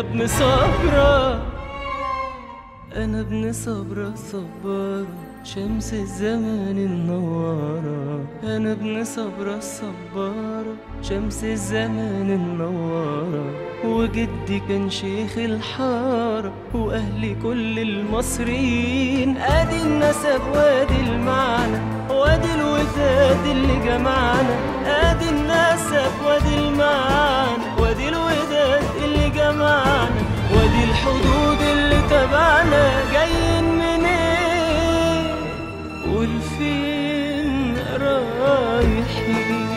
ابن صبرة أنا ابن صبرة صبارة شمس الزمان النوارة أنا ابن صبرة الصبارة شمس الزمان النوارة وجدي كان شيخ الحارة وأهلي كل المصريين أدي النسب وادي المعنى وادي الوداد اللي جمعنا أدي النسب وادي المعنى وادي الوداد اللي جمعنا وادي الحدود اللي تبعنا جايين منين والفين رايحين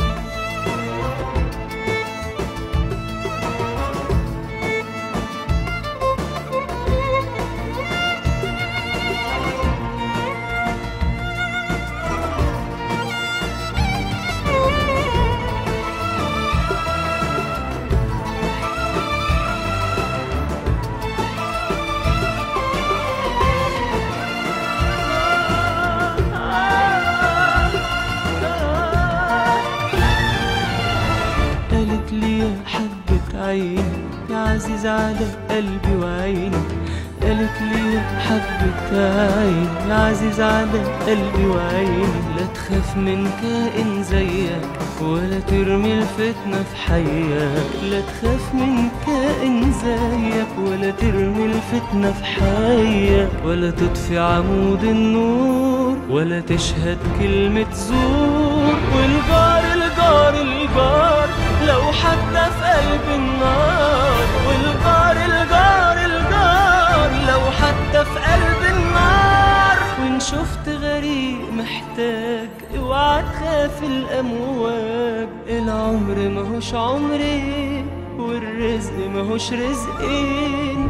قالت لي يا حبة عيني يا عزيز على قلبي وعيني قالت لي يا حبة عيني يا عزيز على قلبي وعيني لا تخاف من كائن زيك ولا ترمي الفتنة في حياك لا تخاف من كائن زيك ولا ترمي الفتنة في حياك ولا تطفي عمود النور ولا تشهد كلمة زور والجار الجار الجار لو حتى في قلب النار والجار الجار الجار لو حتى في قلب النار وان شفت غريق محتاج اوعى تخاف الامواج العمر ماهوش عمري والرزق ماهوش رزقين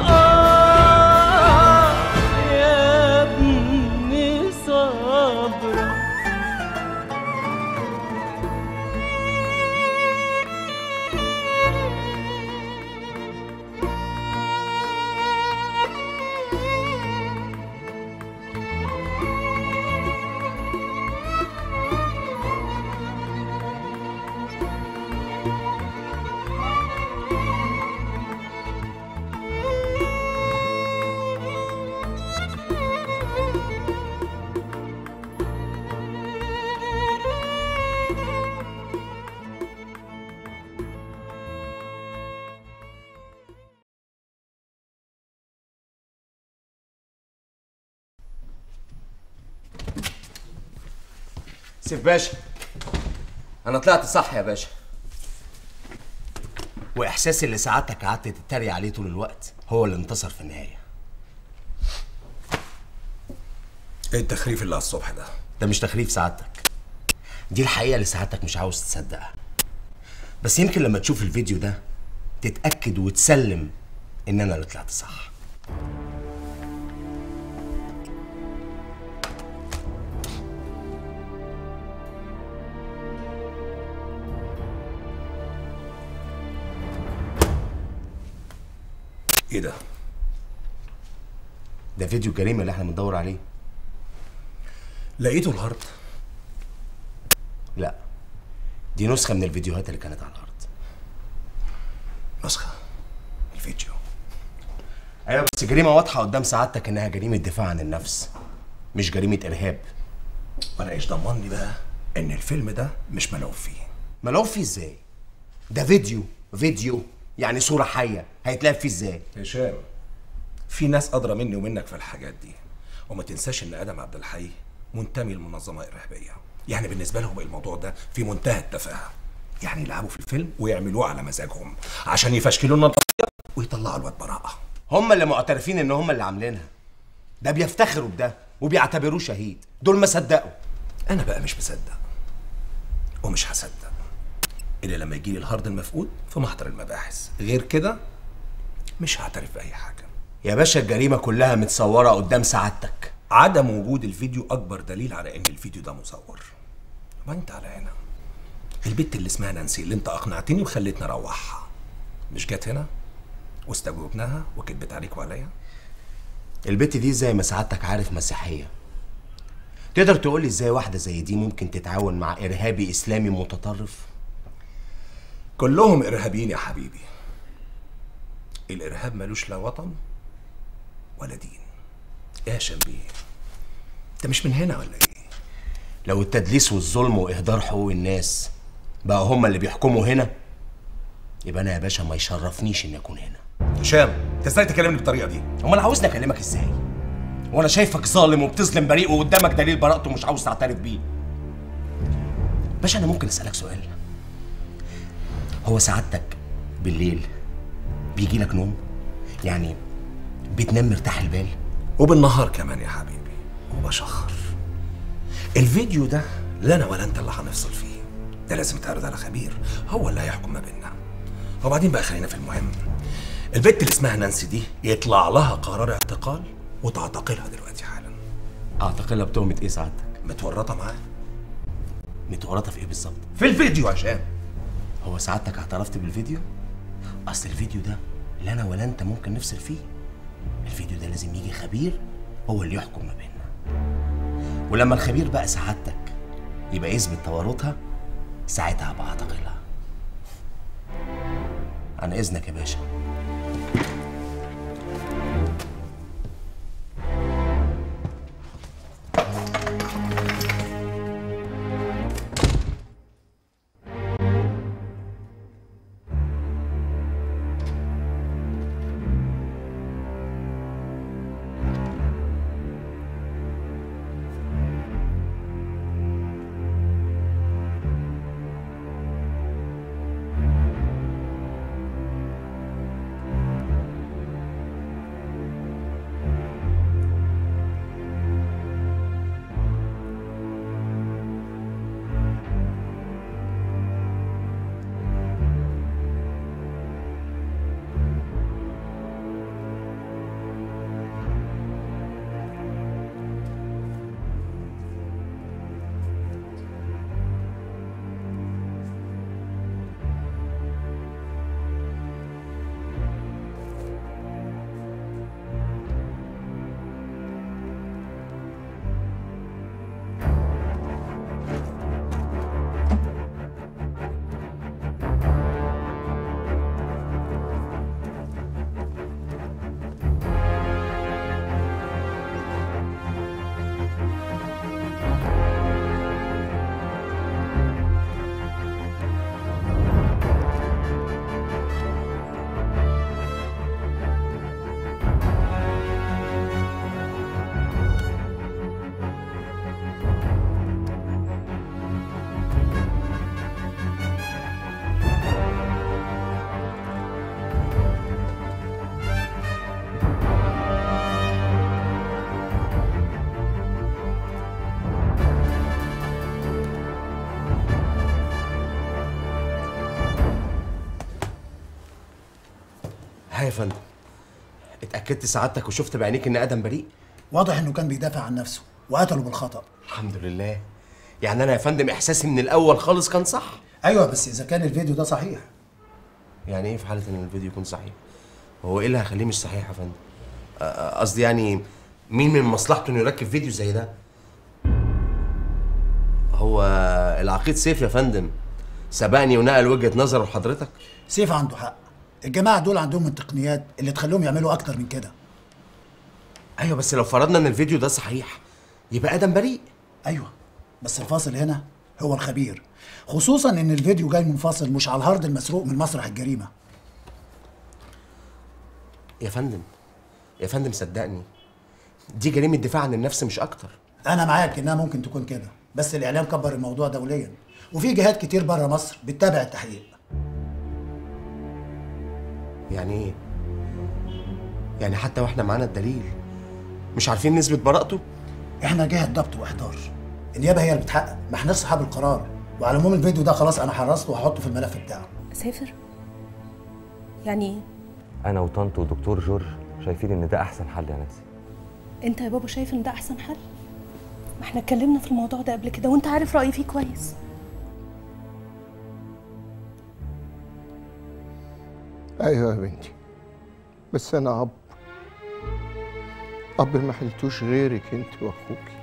آه يا ابني صبرك سيف باشا انا طلعت صح يا باشا واحساسي اللي سعادتك قعدت تتريق عليه طول الوقت هو اللي انتصر في النهايه ايه التخريف اللي على الصبح ده؟ ده مش تخريف سعادتك دي الحقيقه اللي سعادتك مش عاوز تصدقها بس يمكن لما تشوف الفيديو ده تتاكد وتسلم ان انا اللي طلعت صح ايه ده؟ ده فيديو الجريمه اللي احنا بندور عليه لقيته الهارد لا دي نسخه من الفيديوهات اللي كانت على الارض نسخه الفيديو ايوه بس جريمه واضحه قدام سعادتك انها جريمه دفاع عن النفس مش جريمه ارهاب وانا ايش ضمني بقى ان الفيلم ده مش ملعوب فيه ملعوب فيه ازاي ده فيديو فيديو يعني صوره حيه هيتلعب فيه ازاي هشام في ناس ادرى مني ومنك في الحاجات دي وما تنساش ان ادم عبد الحي منتمي لمنظمه ارهابيه يعني بالنسبه لهم الموضوع ده في منتهى التفاهه يعني يلعبوا في الفيلم ويعملوه على مزاجهم عشان يفشكلوا لنا القضيه ويطلعوا الواد براءه هم اللي معترفين ان هم اللي عاملينها ده بيفتخروا بده وبيعتبروه شهيد دول ما صدقوا انا بقى مش مصدق ومش هصدق الا لما يجي لي الهارد المفقود في محضر المباحث غير كده مش هعترف باي حاجه يا باشا الجريمه كلها متصوره قدام سعادتك عدم وجود الفيديو اكبر دليل على ان الفيديو ده مصور ما انت على هنا البت اللي اسمها نانسي اللي انت اقنعتني وخليتني اروحها مش جت هنا واستجوبناها وكدبت عليك وعليا البت دي زي ما سعادتك عارف مسيحيه تقدر تقولي ازاي واحده زي دي ممكن تتعاون مع ارهابي اسلامي متطرف كلهم ارهابيين يا حبيبي الارهاب ملوش لا وطن ولا دين ايه يا شنبيه انت مش من هنا ولا ايه لو التدليس والظلم واهدار حقوق الناس بقى هما اللي بيحكموا هنا يبقى انا يا باشا ما يشرفنيش اني اكون هنا هشام انت ازاي تكلمني بالطريقه دي امال عاوزني اكلمك ازاي وانا شايفك ظالم وبتظلم بريء وقدامك دليل براءته مش عاوز تعترف بيه باشا انا ممكن اسالك سؤال هو سعادتك بالليل بيجي لك نوم يعني بتنام مرتاح البال وبالنهار كمان يا حبيبي وبشخر الفيديو ده لا انا ولا انت اللي هنفصل فيه ده لازم يتعرض على خبير هو اللي هيحكم ما بيننا وبعدين بقى خلينا في المهم البت اللي اسمها نانسي دي يطلع لها قرار اعتقال وتعتقلها دلوقتي حالا اعتقلها بتهمه ايه سعادتك متورطه معاه متورطه في ايه بالظبط في الفيديو يا هشام هو سعادتك اعترفت بالفيديو اصل الفيديو ده لا انا ولا انت ممكن نفصل فيه الفيديو ده لازم يجي خبير هو اللي يحكم ما بيننا ولما الخبير بقى سعادتك يبقى يثبت تورطها ساعتها هبقى اعتقلها عن اذنك يا باشا ها يا فندم اتاكدت سعادتك وشفت بعينيك ان ادم بريء واضح انه كان بيدافع عن نفسه وقتله بالخطا الحمد لله يعني انا يا فندم احساسي من الاول خالص كان صح ايوه بس اذا كان الفيديو ده صحيح يعني ايه في حاله ان الفيديو يكون صحيح هو ايه اللي هيخليه مش صحيح يا فندم أ- أ- قصدي يعني مين من مصلحته انه يركب فيديو زي ده هو العقيد سيف يا فندم سبقني ونقل وجهه نظره لحضرتك سيف عنده حق الجماعه دول عندهم التقنيات اللي تخليهم يعملوا اكتر من كده ايوه بس لو فرضنا ان الفيديو ده صحيح يبقى ادم بريء ايوه بس الفاصل هنا هو الخبير خصوصا ان الفيديو جاي منفصل مش على الهارد المسروق من مسرح الجريمه يا فندم يا فندم صدقني دي جريمه دفاع عن النفس مش اكتر انا معاك انها ممكن تكون كده بس الاعلام كبر الموضوع دوليا وفي جهات كتير بره مصر بتتابع التحقيق يعني ايه يعني حتى واحنا معانا الدليل مش عارفين نثبت براءته احنا جهه ضبط واحضار النيابه هي اللي بتحقق ما احناش صحاب القرار وعلى العموم الفيديو ده خلاص انا حرصته وهحطه في الملف بتاعه اسافر يعني ايه انا وطنط ودكتور جورج شايفين ان ده احسن حل يا نانسي انت يا بابا شايف ان ده احسن حل ما احنا اتكلمنا في الموضوع ده قبل كده وانت عارف رايي فيه كويس ايوه يا بنتي بس انا اب اب ما حلتوش غيرك انت واخوكي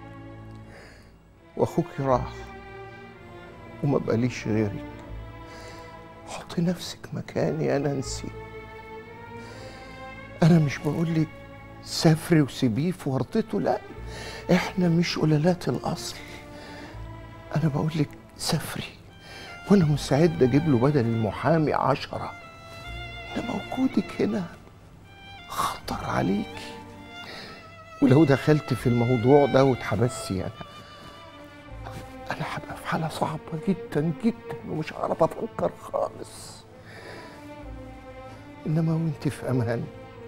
واخوكي راح وما بقاليش غيرك حطي نفسك مكاني يا نانسي انا مش بقول لك سافري وسيبيه في ورطته لا احنا مش قلالات الاصل انا بقول لك سافري وانا مستعد اجيب له بدل المحامي عشرة انما وجودك هنا خطر عليكي ولو دخلت في الموضوع ده واتحبستي انا انا هبقى في حاله صعبه جدا جدا ومش هعرف افكر خالص انما وانت في امان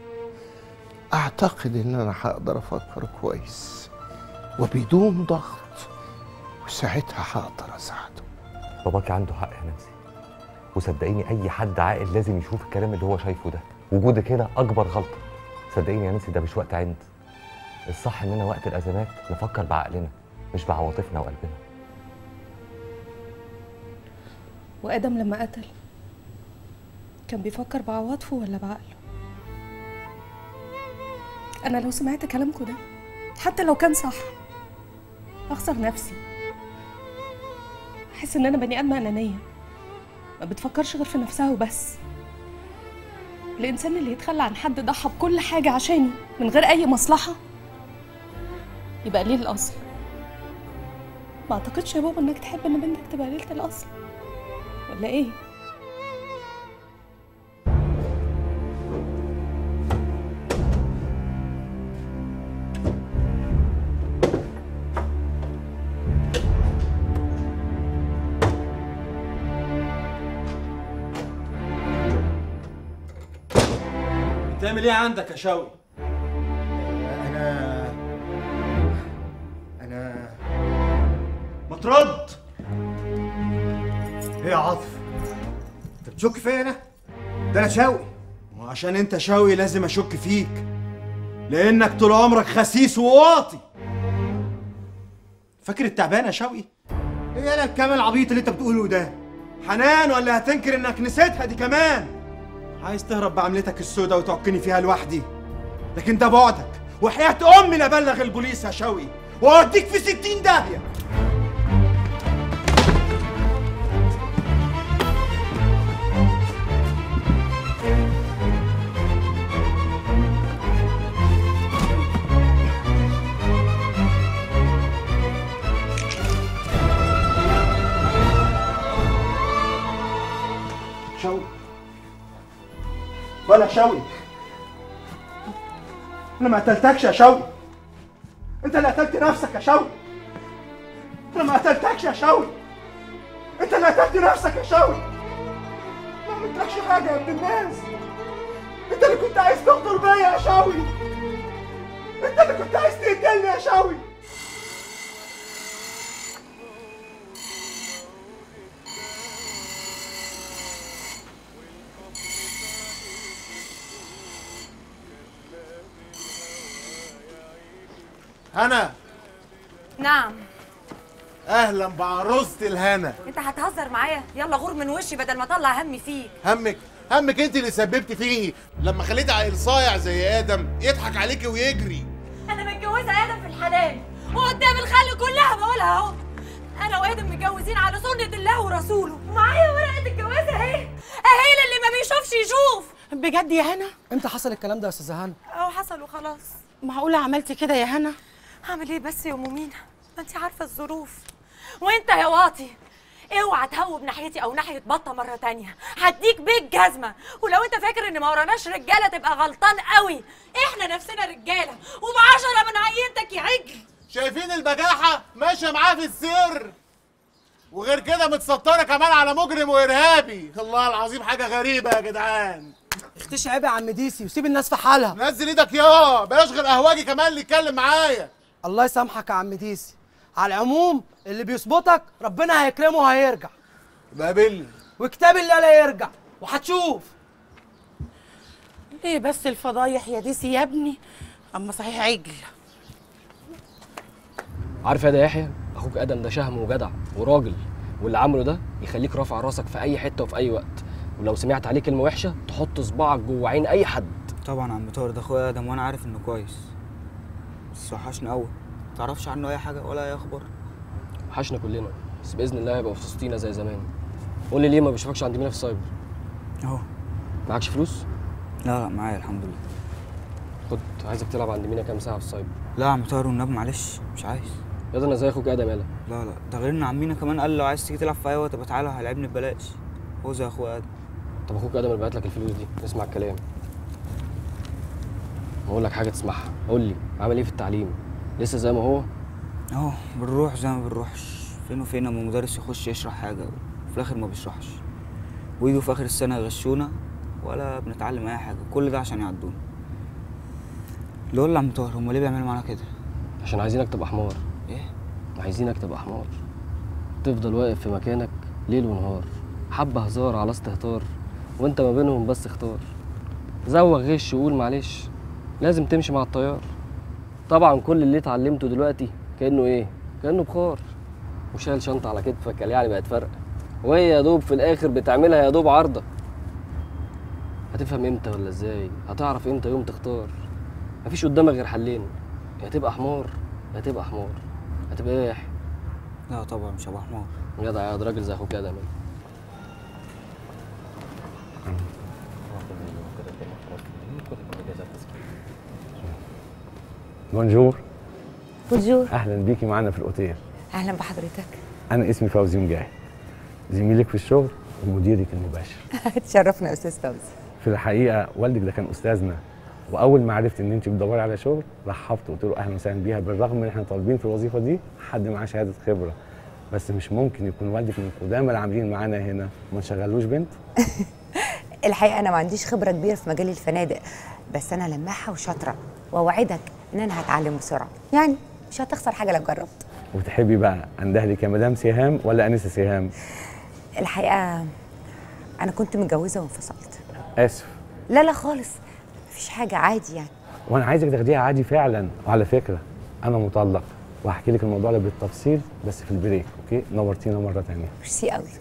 اعتقد ان انا هقدر افكر كويس وبدون ضغط وساعتها هقدر اساعده باباكي عنده حق يا نانسي وصدقيني اي حد عاقل لازم يشوف الكلام اللي هو شايفه ده وجودك هنا اكبر غلطه صدقيني يا نانسي ده مش وقت عند الصح اننا وقت الازمات نفكر بعقلنا مش بعواطفنا وقلبنا وادم لما قتل كان بيفكر بعواطفه ولا بعقله انا لو سمعت كلامكم ده حتى لو كان صح اخسر نفسي احس ان انا بني ادمه انانيه ما بتفكرش غير في نفسها وبس الانسان اللي يتخلى عن حد ضحى بكل حاجه عشاني من غير اي مصلحه يبقى قليل الاصل ما اعتقدش يا بابا انك تحب ان بنتك تبقى قليله الاصل ولا ايه بتعمل ايه عندك يا شوقي؟ انا انا ما ترد ايه يا عاطف انت بتشك فيا انا ده انا شوقي وعشان انت شوقي لازم اشك فيك لانك طول عمرك خسيس وواطي فاكر التعبان يا شوقي؟ ايه انا الكلام العبيط اللي انت بتقوله ده حنان ولا هتنكر انك نسيتها دي كمان عايز تهرب بعملتك السودة وتعكني فيها لوحدي لكن ده بعدك وحياة امي لابلغ البوليس يا شوقي واوديك في ستين داهية شوقي ولا شوقي انا ما قتلتكش يا شوقي انت اللي قتلت نفسك يا شوقي انا ما قتلتكش يا شوقي انت اللي قتلت نفسك يا شوقي ما عملتلكش حاجه يا ابن الناس انت اللي كنت عايز تغدر بيا يا شوقي انت اللي كنت عايز تقتلني يا شوقي هنا نعم اهلا بعروسة الهنا انت هتهزر معايا يلا غور من وشي بدل ما اطلع همي فيك همك همك انت اللي سببتي فيه لما خليت عيل صايع زي ادم يضحك عليكي ويجري انا متجوزه ادم في الحلال وقدام الخلق كلها بقولها اهو انا وادم متجوزين على سنه الله ورسوله ومعايا ورقه الجواز اهي اهي اللي ما بيشوفش يشوف بجد يا هنا امتى حصل الكلام ده يا استاذه هنا اهو حصل وخلاص معقوله عملتي كده يا هنا هعمل ايه بس يا ام مينا ما انت عارفه الظروف وانت يا واطي اوعى تهوب ناحيتي او ناحيه بطه مره تانية هديك بيك جزمه ولو انت فاكر ان ما وراناش رجاله تبقى غلطان قوي احنا نفسنا رجاله وبعشرة من عينتك يا عجل شايفين البجاحة ماشية معاه في السر وغير كده متسترة كمان على مجرم وإرهابي الله العظيم حاجة غريبة يا جدعان اختشي عيب يا عم ديسي وسيب الناس في حالها نزل ايدك يا بلاش غير قهواجي كمان اللي يتكلم معايا الله يسامحك يا عم ديسي على العموم اللي بيظبطك ربنا هيكرمه وهيرجع بقابلني وكتاب الله لا يرجع وهتشوف ليه بس الفضايح يا ديسي يا ابني اما صحيح عجل عارف يا ده يحيى اخوك ادم ده شهم وجدع وراجل واللي عمله ده يخليك رافع راسك في اي حته وفي اي وقت ولو سمعت عليه كلمه وحشه تحط صباعك جوه عين اي حد طبعا عم طارق ده اخويا ادم وانا عارف انه كويس بس وحشني قوي تعرفش عنه اي حاجه ولا اي اخبار وحشنا كلنا بس باذن الله هيبقى في وسطينا زي زمان قول لي ليه ما بشوفكش عند مينا في السايبر اهو معكش فلوس لا لا معايا الحمد لله خد عايزك تلعب عند مينا كام ساعه في السايبر لا يا عم طاهر والنبي معلش مش عايز يا ده انا زي اخوك ادم يالا لا لا ده غير ان عمينا كمان قال لو عايز تيجي تلعب في اي وقت يبقى تعالى هيلعبني ببلاش هو زي اخويا ادم طب اخوك ادم اللي بعت لك الفلوس دي اسمع الكلام هقول لك حاجه تسمعها قول لي عامل ايه في التعليم لسه زي ما هو اهو بنروح زي ما بنروحش فين وفين اما المدرس يخش يشرح حاجه وفي الاخر ما بيشرحش ويجوا في اخر السنه يغشونا ولا بنتعلم اي حاجه كل ده عشان يعدونا اللي قول لي يا عم طاهر هم ليه بيعملوا معانا كده عشان عايزينك تبقى حمار ايه عايزينك تبقى حمار تفضل واقف في مكانك ليل ونهار حبة هزار على استهتار وانت ما بينهم بس اختار زوغ غش وقول معلش لازم تمشي مع التيار طبعا كل اللي اتعلمته دلوقتي كانه ايه كانه بخار وشايل شنطه على كتفك قال يعني بقت فرق وهي يا دوب في الاخر بتعملها يا دوب عارضه هتفهم امتى ولا ازاي هتعرف امتى يوم تختار مفيش قدامك غير حلين يا تبقى حمار يا تبقى حمار هتبقى ايه يا يحيى لا طبعا مش هبقى حمار جدع يا راجل زي اخوك ادم بونجور بونجور اهلا بيكي معانا في الاوتيل اهلا بحضرتك انا اسمي فوزي مجاهد زميلك في الشغل ومديرك المباشر تشرفنا يا استاذ فوزي في الحقيقه والدك ده كان استاذنا واول ما عرفت ان انت بتدوري على شغل رحبت وقلت له اهلا وسهلا بيها بالرغم ان احنا طالبين في الوظيفه دي حد معاه شهاده خبره بس مش ممكن يكون والدك من قدام العاملين معانا هنا وما نشغلوش بنت الحقيقه انا ما عنديش خبره كبيره في مجال الفنادق بس انا لماحه وشاطره واوعدك ان انا هتعلم بسرعه يعني مش هتخسر حاجه لو جربت وتحبي بقى اندهلك يا مدام سهام ولا انسه سهام الحقيقه انا كنت متجوزه وانفصلت اسف لا لا خالص مفيش حاجه عادي يعني وانا عايزك تاخديها عادي فعلا وعلى فكره انا مطلق وهحكي لك الموضوع ده بالتفصيل بس في البريك اوكي نورتينا مره ثانيه ميرسي قوي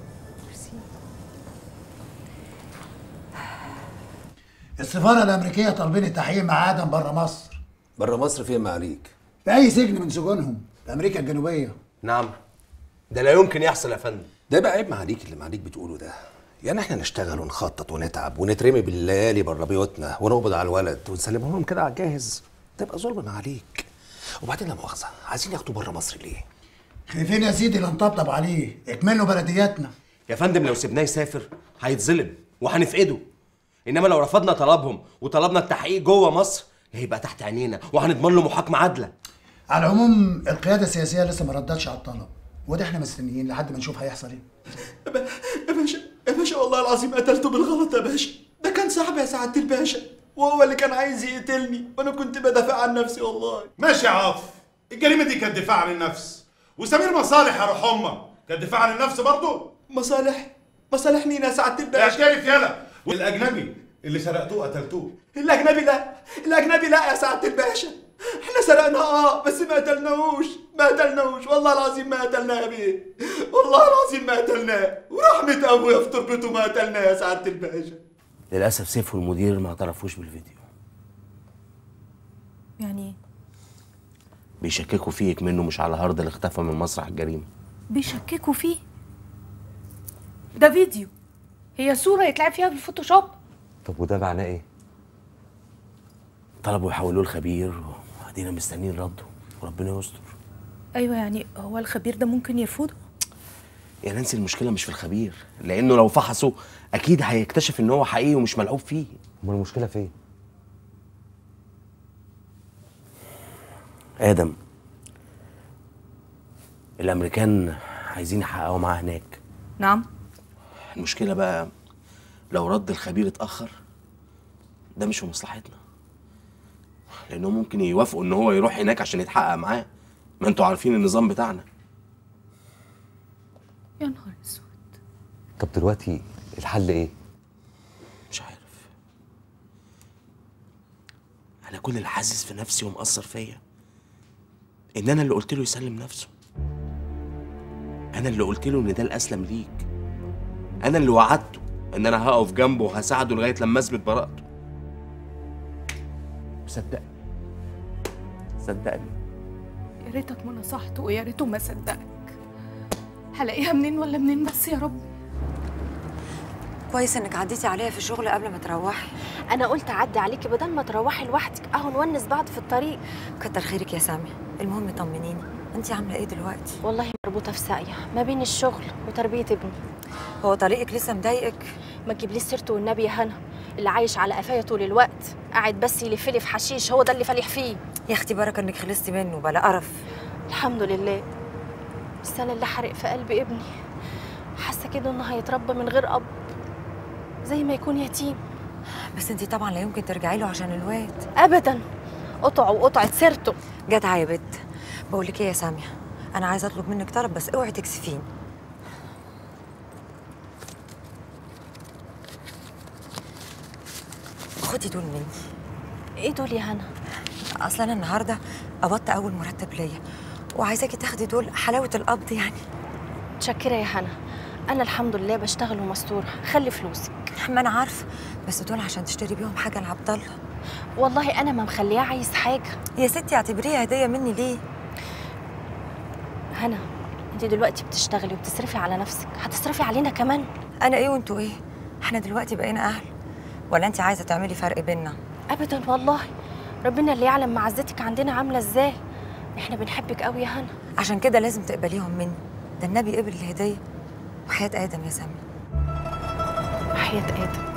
السفاره الامريكيه طالبين التحقيق مع ادم بره مصر بره مصر فين معاليك في اي سجن من سجونهم في امريكا الجنوبيه نعم ده لا يمكن يحصل يا فندم ده بقى عيب معاليك اللي معاليك بتقوله ده يعني احنا نشتغل ونخطط ونتعب ونترمي بالليالي بره بيوتنا ونقبض على الولد ونسلمه لهم كده على الجاهز تبقى ظلم عليك وبعدين لا مؤاخذه عايزين ياخدوا بره مصر ليه؟ خايفين يا سيدي لا نطبطب عليه اكملوا بلدياتنا يا فندم لو سيبناه يسافر هيتظلم وهنفقده انما لو رفضنا طلبهم وطلبنا التحقيق جوه مصر هيبقى تحت عينينا وهنضمن له محاكمه عادله على العموم القياده السياسيه لسه ما ردتش على الطلب وده احنا مستنيين لحد ما نشوف هيحصل ايه يا باشا يا باشا والله العظيم قتلته بالغلط يا باشا ده كان صاحبي يا سعاده الباشا وهو اللي كان عايز يقتلني وانا كنت بدافع عن نفسي والله ماشي يا عاطف الجريمه دي كانت دفاع عن النفس وسمير مصالح يا روح امك كانت دفاع عن النفس برضه مصالح مصالح مين يا سعاده الباشا اعترف يلا والاجنبي اللي سرقتوه قتلتوه الاجنبي لا الاجنبي لا يا سعاده الباشا احنا سرقنا اه بس ما قتلناهوش ما قتلناهوش والله العظيم ما قتلناه يا بيه والله العظيم ما قتلناه ورحمه ابويا في تربته ما قتلناه يا سعاده الباشا للاسف سيف والمدير ما اعترفوش بالفيديو يعني ايه بيشككوا فيك منه مش على هارد اللي اختفى من مسرح الجريمه بيشككوا فيه ده فيديو هي صورة يتلعب فيها بالفوتوشوب طب وده معناه ايه؟ طلبوا يحولوه لخبير وادينا مستنيين رده وربنا يستر ايوه يعني هو الخبير ده ممكن يرفضه يا نانسي المشكله مش في الخبير لانه لو فحصه اكيد هيكتشف ان هو حقيقي ومش ملعوب فيه امال المشكله فين؟ ادم الامريكان عايزين يحققوا معاه هناك نعم المشكله بقى لو رد الخبير اتاخر ده مش في مصلحتنا لانه ممكن يوافقوا ان هو يروح هناك عشان يتحقق معاه ما انتوا عارفين النظام بتاعنا يا نهار اسود طب دلوقتي الحل ايه؟ مش عارف انا كل اللي حاسس في نفسي ومأثر فيا ان انا اللي قلت له يسلم نفسه انا اللي قلت له ان ده الاسلم ليك انا اللي وعدته ان انا هقف جنبه وهساعده لغايه لما اثبت براءته صدقني صدقني يا ريتك ما نصحته ويا ريته ما صدقك هلاقيها منين ولا منين بس يا رب كويس انك عديتي عليا في الشغل قبل ما تروحي انا قلت اعدي عليكي بدل ما تروحي لوحدك اهو نونس بعض في الطريق كتر خيرك يا سامية المهم طمنيني انت عامله ايه دلوقتي والله مربوطه في ساقيه ما بين الشغل وتربيه ابني هو طريقك لسه مضايقك ما تجيبليش سيرته والنبي يا هنا اللي عايش على قفايا طول الوقت قاعد بس يلف لي في حشيش هو ده اللي فالح فيه يا اختي بركه انك خلصتي منه بلا قرف الحمد لله بس انا اللي حرق في قلب ابني حاسه كده انه هيتربى من غير اب زي ما يكون يتيم بس انت طبعا لا يمكن ترجعي له عشان الواد ابدا قطع وقطعه سيرته جدعه يا بت بقول لك ايه يا ساميه انا عايزه اطلب منك طلب بس اوعي تكسفيني خدي دول مني ايه دول يا هنا اصلا انا النهارده قبضت اول مرتب ليا وعايزاكي تاخدي دول حلاوه القبض يعني متشكره يا هنا انا الحمد لله بشتغل ومستوره خلي فلوسك ما انا عارفه بس دول عشان تشتري بيهم حاجه لعبد الله والله انا ما مخلياه عايز حاجه يا ستي اعتبريها هديه مني ليه هنا انت دلوقتي بتشتغلي وبتصرفي على نفسك هتصرفي علينا كمان انا ايه وانتوا ايه احنا دلوقتي بقينا اهل ولا انت عايزه تعملي فرق بينا ابدا والله ربنا اللي يعلم معزتك عندنا عامله ازاي احنا بنحبك قوي يا هنا عشان كده لازم تقبليهم مني ده النبي قبل الهديه وحياه ادم يا سامي حياه ادم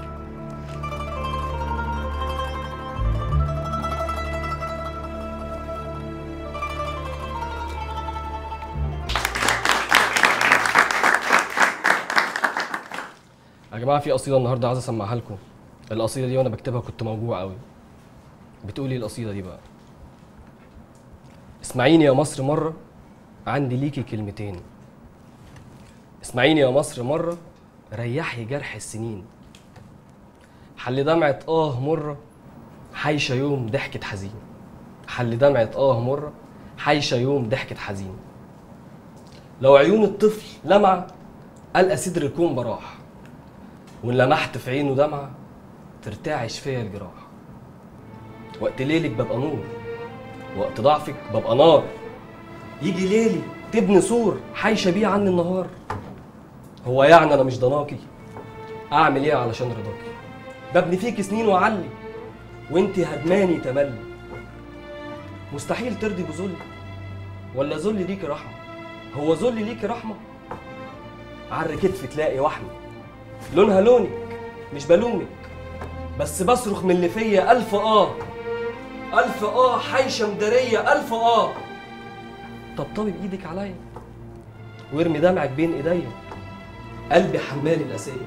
يا جماعه في قصيده النهارده عايز اسمعها لكم القصيده دي وانا بكتبها كنت موجوع قوي بتقولي القصيده دي بقى اسمعيني يا مصر مره عندي ليكي كلمتين اسمعيني يا مصر مره ريحي جرح السنين حل دمعة آه مرة حايشة يوم ضحكة حزين حل دمعة آه مرة حايشة يوم ضحكة حزين لو عيون الطفل لمعة ألقى صدر الكون براح وإن لمحت في عينه دمعة ترتعش فيا الجراح وقت ليلك ببقى نور وقت ضعفك ببقى نار يجي ليلي تبني سور حايشة بيه عني النهار هو يعني أنا مش ضناكي أعمل إيه علشان رضاكي ببني فيك سنين وأعلي وانتي هدماني تملي مستحيل ترضي بذل ولا ذل ليكي رحمة هو ذل ليكي رحمة عر كتف تلاقي وحمة لونها لونك مش بلومك بس بصرخ من اللي فيا ألف آه ألف آه حايشة مدارية ألف آه طبطبي بإيدك عليا وارمي دمعك بين إيديا قلبي حمال الأسية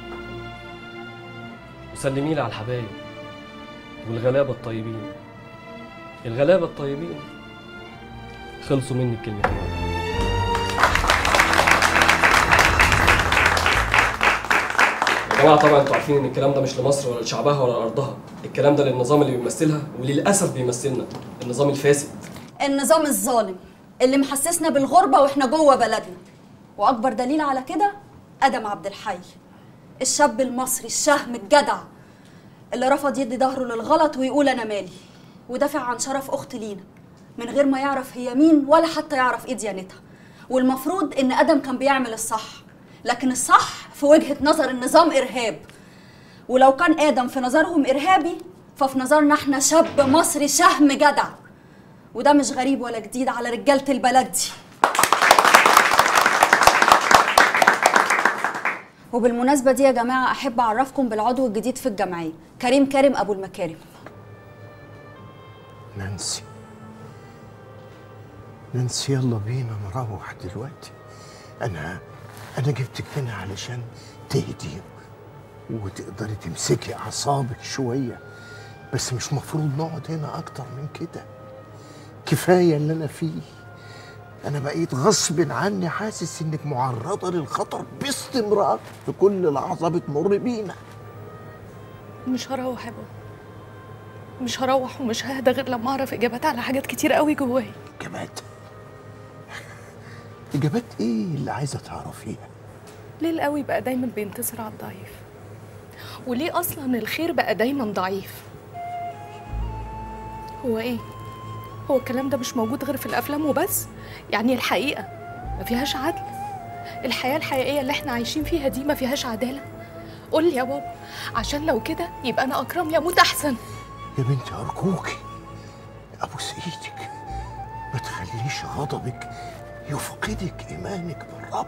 وسلمي لي على الحبايب والغلابة الطيبين الغلابة الطيبين خلصوا مني الكلمتين يا جماعة طبعا انتوا عارفين ان الكلام ده مش لمصر ولا لشعبها ولا لأرضها الكلام ده للنظام اللي بيمثلها وللأسف بيمثلنا النظام الفاسد النظام الظالم اللي محسسنا بالغربة واحنا جوه بلدنا وأكبر دليل على كده آدم عبد الحي الشاب المصري الشهم الجدع اللي رفض يدي ظهره للغلط ويقول أنا مالي ودافع عن شرف أخت لينا من غير ما يعرف هي مين ولا حتى يعرف إيه ديانتها والمفروض إن آدم كان بيعمل الصح لكن الصح في وجهة نظر النظام إرهاب ولو كان آدم في نظرهم إرهابي ففي نظرنا احنا شاب مصري شهم جدع وده مش غريب ولا جديد على رجالة البلد دي وبالمناسبة دي يا جماعة أحب أعرفكم بالعضو الجديد في الجمعية كريم كارم أبو المكارم نانسي نانسي يلا بينا نروح دلوقتي انا انا جبتك هنا علشان تهدي وتقدري تمسكي اعصابك شويه بس مش مفروض نقعد هنا اكتر من كده كفايه اللي انا فيه انا بقيت غصب عني حاسس انك معرضه للخطر باستمرار في كل لحظه بتمر بينا مش هروح يا بابا مش هروح ومش ههدى غير لما اعرف اجابات على حاجات كتير قوي جوايا اجابات اجابات ايه اللي عايزه تعرفيها ليه القوي بقى دايما بينتصر على الضعيف وليه اصلا الخير بقى دايما ضعيف هو ايه هو الكلام ده مش موجود غير في الافلام وبس يعني الحقيقه ما فيهاش عدل الحياه الحقيقيه اللي احنا عايشين فيها دي ما فيهاش عداله قول لي يا بابا عشان لو كده يبقى انا اكرم لي اموت احسن يا بنتي أرجوكي أبوس إيدك ما تخليش غضبك يفقدك إيمانك بالرب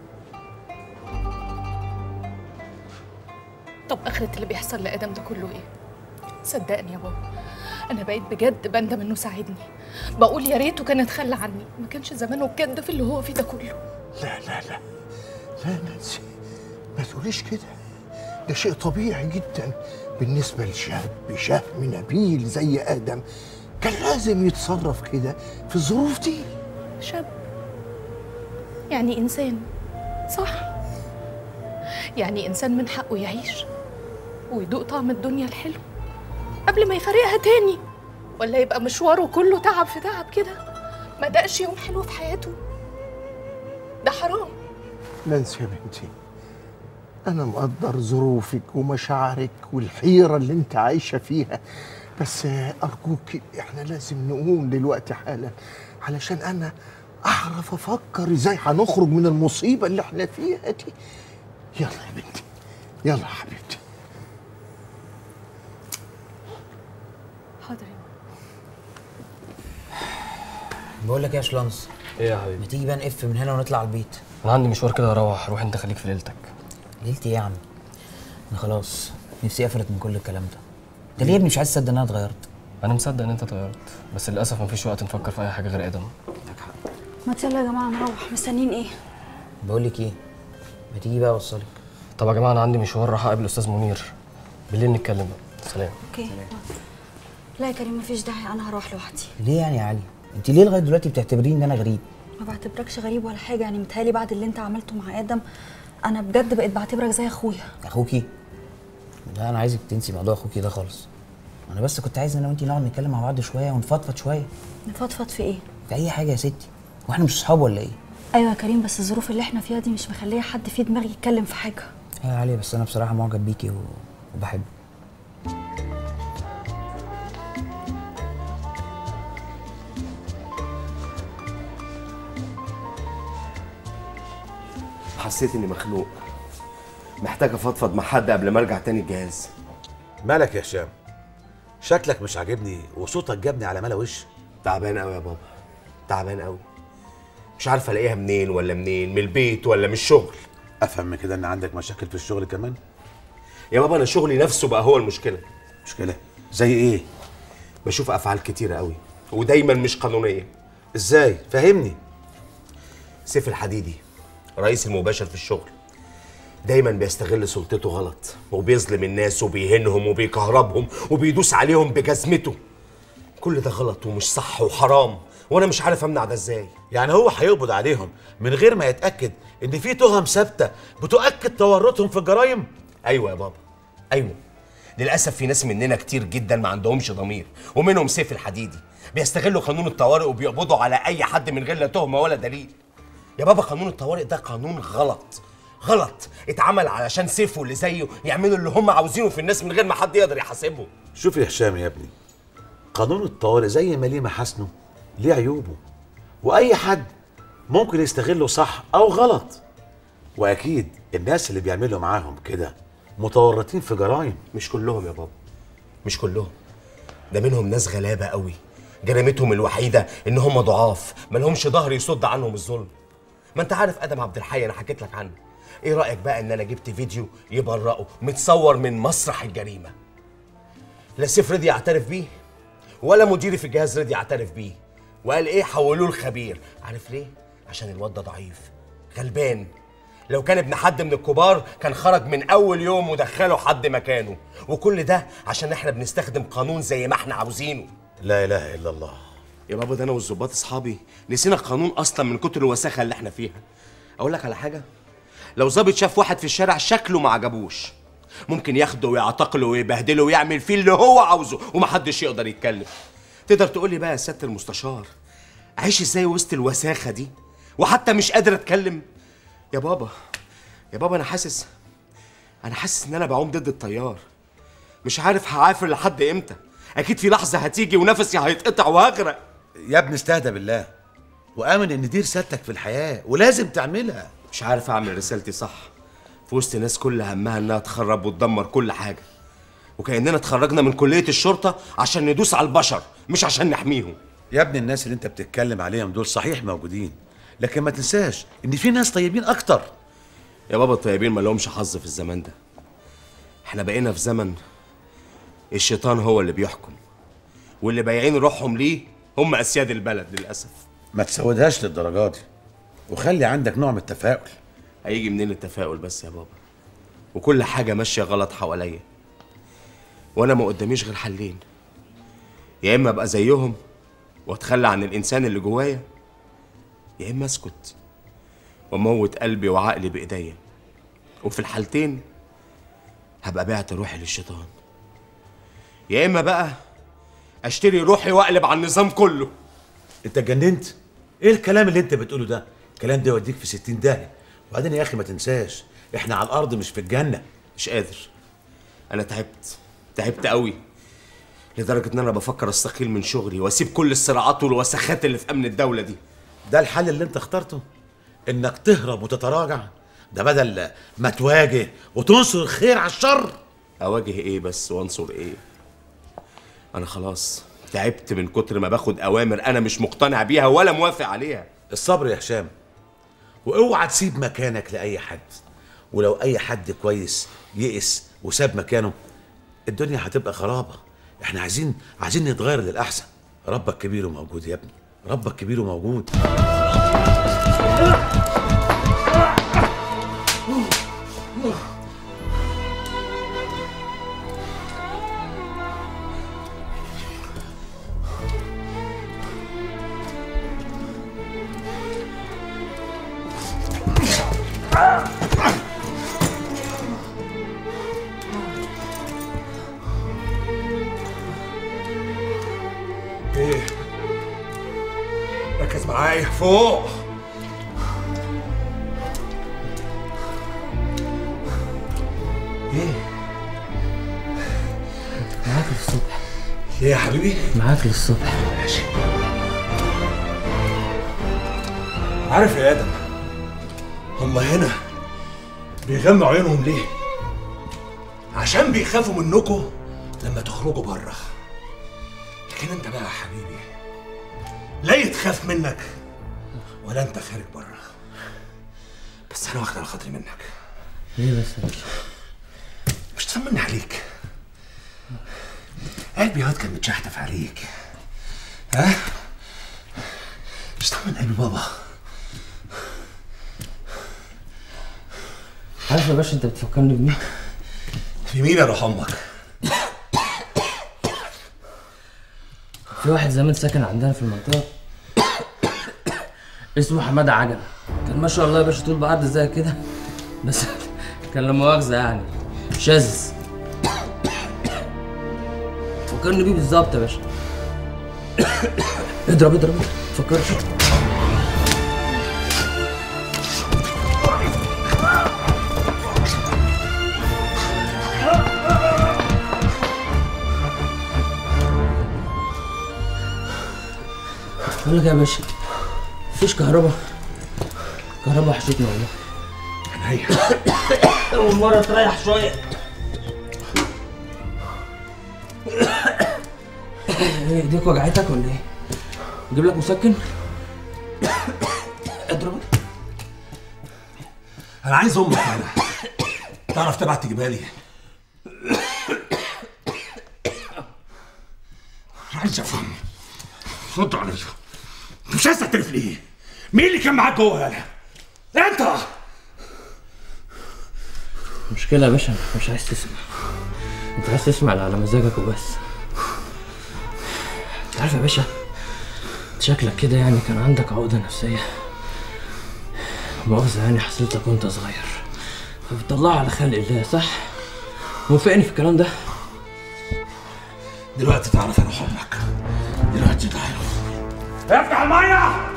طب اخرة اللي بيحصل لادم ده كله ايه صدقني يا بابا انا بقيت بجد بندم انه ساعدني بقول يا ريته كان اتخلى عني ما كانش زمانه بجد في اللي هو فيه ده كله لا لا لا لا نانسي ما تقوليش كده ده شيء طبيعي جدا بالنسبة لشاب شهم نبيل زي آدم كان لازم يتصرف كده في الظروف دي شاب يعني انسان صح يعني انسان من حقه يعيش ويدوق طعم الدنيا الحلو قبل ما يفارقها تاني ولا يبقى مشواره كله تعب في تعب كده ما دقش يوم حلو في حياته ده حرام نانسي يا بنتي أنا مقدر ظروفك ومشاعرك والحيرة اللي أنت عايشة فيها بس أرجوك إحنا لازم نقوم دلوقتي حالا علشان أنا أعرف أفكر إزاي هنخرج من المصيبة اللي إحنا فيها دي يلا يا بنتي يلا يا حبيبتي حاضر بقول لك إيه يا شلانس ايه يا حبيبي ما تيجي بقى نقف من هنا ونطلع على البيت انا عندي مشوار كده اروح روح انت خليك في ليلتك ليلتي ايه يا عم انا خلاص نفسي قفلت من كل الكلام ده انت ليه يا ابني مش عايز تصدق ان انا اتغيرت انا مصدق ان انت اتغيرت بس للاسف مفيش وقت نفكر في اي حاجه غير ادم ما يلا يا جماعه نروح مستنيين ايه بقول لك ايه ما تيجي بقى اوصلك طب يا جماعه انا عندي مشوار راح اقابل استاذ منير بالليل نتكلم بقى سلام اوكي لا يا كريم مفيش داعي انا هروح لوحدي ليه يعني يا علي انت ليه لغايه دلوقتي بتعتبريني ان انا غريب ما بعتبركش غريب ولا حاجه يعني متهيألي بعد اللي انت عملته مع ادم انا بجد بقيت بعتبرك زي اخويا اخوكي لا انا عايزك تنسي موضوع اخوكي ده خالص انا بس كنت عايز انا وانتي نقعد نتكلم مع بعض شويه ونفضفض شويه نفضفض في ايه في اي حاجه يا ستي واحنا مش اصحاب ولا ايه ايوه يا كريم بس الظروف اللي احنا فيها دي مش مخليه حد فيه دماغ يتكلم في حاجه يا علي بس انا بصراحه معجب بيكي و... وبحبك حسيت اني مخنوق محتاج افضفض مع حد قبل ما ارجع تاني الجهاز مالك يا هشام شكلك مش عاجبني وصوتك جابني على ملا وش تعبان قوي يا بابا تعبان قوي مش عارف الاقيها منين ولا منين من البيت ولا من الشغل افهم من كده ان عندك مشاكل في الشغل كمان يا بابا انا شغلي نفسه بقى هو المشكله مشكله زي ايه بشوف افعال كتيره قوي ودايما مش قانونيه ازاي فهمني سيف الحديدي رئيس المباشر في الشغل دايما بيستغل سلطته غلط وبيظلم الناس وبيهينهم وبيكهربهم وبيدوس عليهم بجزمته كل ده غلط ومش صح وحرام وانا مش عارف امنع ده ازاي يعني هو هيقبض عليهم من غير ما يتاكد ان في تهم ثابته بتؤكد تورطهم في الجرائم ايوه يا بابا ايوه للاسف في ناس مننا كتير جدا ما عندهمش ضمير ومنهم سيف الحديدي بيستغلوا قانون الطوارئ وبيقبضوا على اي حد من غير لا تهمه ولا دليل يا بابا قانون الطوارئ ده قانون غلط غلط اتعمل علشان سيف واللي زيه يعملوا اللي هم عاوزينه في الناس من غير ما حد يقدر يحاسبهم شوف يا هشام يا ابني قانون الطوارئ زي ما ليه محاسنه ليه عيوبه واي حد ممكن يستغله صح او غلط واكيد الناس اللي بيعملوا معاهم كده متورطين في جرائم مش كلهم يا بابا مش كلهم ده منهم ناس غلابه قوي جريمتهم الوحيده ان هم ضعاف مالهمش ظهر يصد عنهم الظلم ما انت عارف ادم عبد الحي انا حكيت لك عنه ايه رايك بقى ان انا جبت فيديو يبرئه متصور من مسرح الجريمه لا سيف رضي يعترف بيه ولا مديري في الجهاز رضي يعترف بيه وقال ايه حولوه الخبير عارف ليه عشان الواد ده ضعيف غلبان لو كان ابن حد من الكبار كان خرج من اول يوم ودخله حد مكانه وكل ده عشان احنا بنستخدم قانون زي ما احنا عاوزينه لا اله الا الله يا بابا ده انا والظباط اصحابي نسينا القانون اصلا من كتر الوساخه اللي احنا فيها اقول لك على حاجه لو ظابط شاف واحد في الشارع شكله ما عجبوش ممكن ياخده ويعتقله ويبهدله ويعمل فيه اللي هو عاوزه ومحدش يقدر يتكلم تقدر تقول لي بقى يا سياده المستشار عايش ازاي وسط الوساخه دي وحتى مش قادر اتكلم يا بابا يا بابا انا حاسس انا حاسس ان انا بعوم ضد التيار مش عارف هعافر لحد امتى اكيد في لحظه هتيجي ونفسي هيتقطع وهغرق يا ابني استهدى بالله وامن ان دي رسالتك في الحياه ولازم تعملها مش عارف اعمل رسالتي صح في وسط ناس كل همها انها تخرب وتدمر كل حاجه وكاننا اتخرجنا من كليه الشرطه عشان ندوس على البشر مش عشان نحميهم يا ابني الناس اللي انت بتتكلم عليهم دول صحيح موجودين لكن ما تنساش ان في ناس طيبين اكتر يا بابا الطيبين ما لهمش حظ في الزمان ده احنا بقينا في زمن الشيطان هو اللي بيحكم واللي بايعين روحهم ليه هم اسياد البلد للاسف ما تسودهاش للدرجه دي وخلي عندك نوع من التفاؤل هيجي منين التفاؤل بس يا بابا وكل حاجه ماشيه غلط حواليا وانا ما قداميش غير حلين يا اما ابقى زيهم واتخلى عن الانسان اللي جوايا يا اما اسكت واموت قلبي وعقلي بايديا وفي الحالتين هبقى بعت روحي للشيطان يا اما بقى اشتري روحي واقلب على النظام كله انت اتجننت ايه الكلام اللي انت بتقوله ده الكلام ده يوديك في 60 داهيه وبعدين يا اخي ما تنساش احنا على الارض مش في الجنه مش قادر انا تعبت تعبت قوي لدرجه ان انا بفكر استقيل من شغلي واسيب كل الصراعات والوسخات اللي في امن الدوله دي ده الحل اللي انت اخترته انك تهرب وتتراجع ده بدل ما تواجه وتنصر الخير على الشر اواجه ايه بس وانصر ايه انا خلاص تعبت من كتر ما باخد اوامر انا مش مقتنع بيها ولا موافق عليها الصبر يا هشام واوعى تسيب مكانك لاي حد ولو اي حد كويس يئس وساب مكانه الدنيا هتبقى خرابه احنا عايزين عايزين نتغير للاحسن ربك كبير وموجود يا ابني ربك كبير وموجود ايه ركز معايا فوق ايه معاك للصبح ليه يا حبيبي معاك للصبح ماشي عارف يا ادم هم هنا بيغموا عيونهم ليه عشان بيخافوا منكم لما تخرجوا بره لكن انت بقى يا حبيبي لا يتخاف منك ولا انت خارج بره بس انا واخد على خاطري منك ليه بس يا باشا مش طمني عليك قلبي ياض كان متشحتف عليك ها مش طمن قلبي بابا عارف يا باشا انت بتفكرني بمين؟ في مين يا روح امك في واحد زمان ساكن عندنا في المنطقة اسمه حمادة عجل كان ما شاء الله يا باشا طول بعرض زي كده بس كان لا مؤاخذة يعني شاذ فكرني بيه بالظبط يا باشا اضرب اضرب فكرني بقول لك يا باشا مفيش كهرباء كهرباء وحشتني والله عينيا اول مرة تريح شوية ايه ايديك وجعتك ولا ايه؟ اجيب لك مسكن؟ اضرب انا عايز امك هنا تعرف تبعت تجيبها لي عايز افهم رد عليا مش عايز تعترف ليه مين اللي كان معاك جوه هنا انت المشكلة يا باشا انت مش عايز تسمع انت عايز تسمع اللي على مزاجك وبس انت عارف يا باشا انت شكلك كده يعني كان عندك عقدة نفسية مؤاخذة يعني حصلتك وانت صغير فبتطلعها على خلق الله صح؟ موافقني في الكلام ده؟ دلوقتي تعرف انا حبك دلوقتي تعرف افتح الميه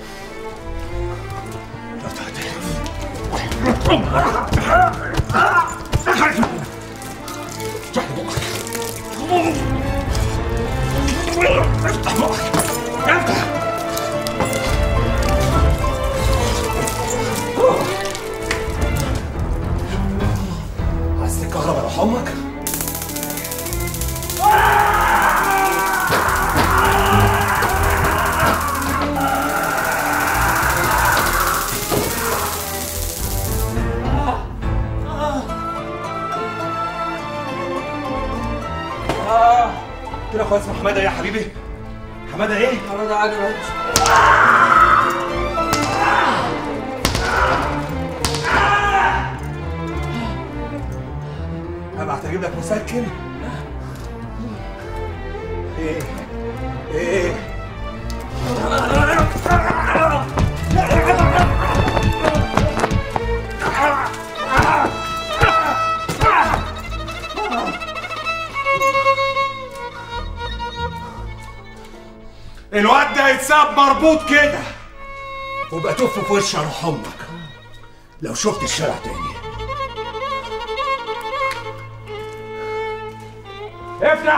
افتح بقك افتح اخويا اسمه حماده ايه يا حبيبي حماده ايه حماده عجب ابعت اجيب لك مسكن ايه ايه الواد ده يتساب مربوط كده وبقى تف في وش روح امك لو شفت الشارع تاني افتح